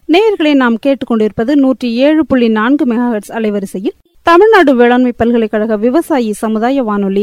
நேயர்களை நாம் கேட்டுக்கொண்டிருப்பது நூற்றி ஏழு புள்ளி நான்கு மெகாஹெட்ஸ் அலைவரிசையில் தமிழ்நாடு வேளாண்மை பல்கலைக்கழக விவசாயி சமுதாய வானொலி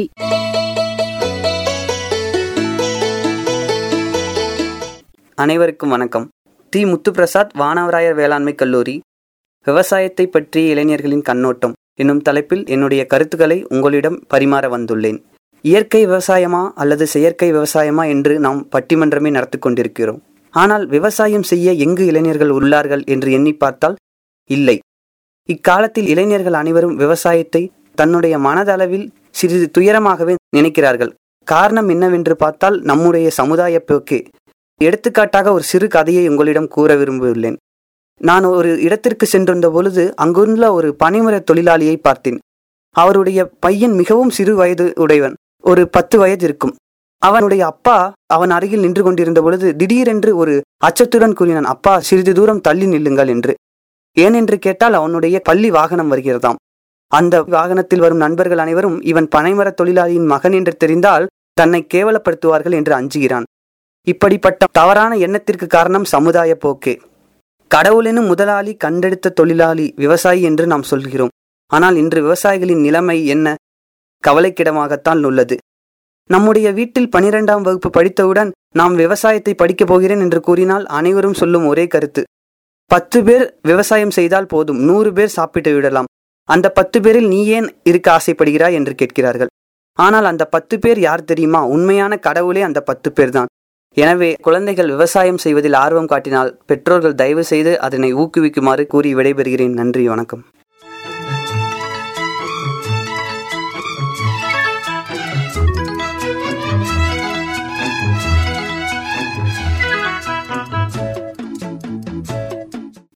அனைவருக்கும் வணக்கம் டி முத்துப்பிரசாத் வானவராயர் வேளாண்மை கல்லூரி விவசாயத்தை பற்றிய இளைஞர்களின் கண்ணோட்டம் என்னும் தலைப்பில் என்னுடைய கருத்துக்களை உங்களிடம் பரிமாற வந்துள்ளேன் இயற்கை விவசாயமா அல்லது செயற்கை விவசாயமா என்று நாம் பட்டிமன்றமே நடத்தி கொண்டிருக்கிறோம் ஆனால் விவசாயம் செய்ய எங்கு இளைஞர்கள் உள்ளார்கள் என்று எண்ணி பார்த்தால் இல்லை இக்காலத்தில் இளைஞர்கள் அனைவரும் விவசாயத்தை தன்னுடைய மனதளவில் சிறிது துயரமாகவே நினைக்கிறார்கள் காரணம் என்னவென்று பார்த்தால் நம்முடைய சமுதாய போக்கே எடுத்துக்காட்டாக ஒரு சிறு கதையை உங்களிடம் கூற விரும்பியுள்ளேன் நான் ஒரு இடத்திற்கு சென்றிருந்த பொழுது அங்குள்ள ஒரு பனைமர தொழிலாளியை பார்த்தேன் அவருடைய பையன் மிகவும் சிறு வயது உடையவன் ஒரு பத்து வயது இருக்கும் அவனுடைய அப்பா அவன் அருகில் நின்று கொண்டிருந்த பொழுது திடீரென்று ஒரு அச்சத்துடன் கூறினான் அப்பா சிறிது தூரம் தள்ளி நில்லுங்கள் என்று ஏனென்று கேட்டால் அவனுடைய பள்ளி வாகனம் வருகிறதாம் அந்த வாகனத்தில் வரும் நண்பர்கள் அனைவரும் இவன் பனைமர தொழிலாளியின் மகன் என்று தெரிந்தால் தன்னை கேவலப்படுத்துவார்கள் என்று அஞ்சுகிறான் இப்படிப்பட்ட தவறான எண்ணத்திற்கு காரணம் சமுதாய போக்கே கடவுளெனும் முதலாளி கண்டெடுத்த தொழிலாளி விவசாயி என்று நாம் சொல்கிறோம் ஆனால் இன்று விவசாயிகளின் நிலைமை என்ன கவலைக்கிடமாகத்தான் உள்ளது நம்முடைய வீட்டில் பனிரெண்டாம் வகுப்பு படித்தவுடன் நாம் விவசாயத்தை படிக்கப் போகிறேன் என்று கூறினால் அனைவரும் சொல்லும் ஒரே கருத்து பத்து பேர் விவசாயம் செய்தால் போதும் நூறு பேர் சாப்பிட்டு விடலாம் அந்த பத்து பேரில் நீ ஏன் இருக்க ஆசைப்படுகிறாய் என்று கேட்கிறார்கள் ஆனால் அந்த பத்து பேர் யார் தெரியுமா உண்மையான கடவுளே அந்த பத்து பேர் தான் எனவே குழந்தைகள் விவசாயம் செய்வதில் ஆர்வம் காட்டினால் பெற்றோர்கள் தயவு செய்து அதனை ஊக்குவிக்குமாறு கூறி விடைபெறுகிறேன் நன்றி வணக்கம்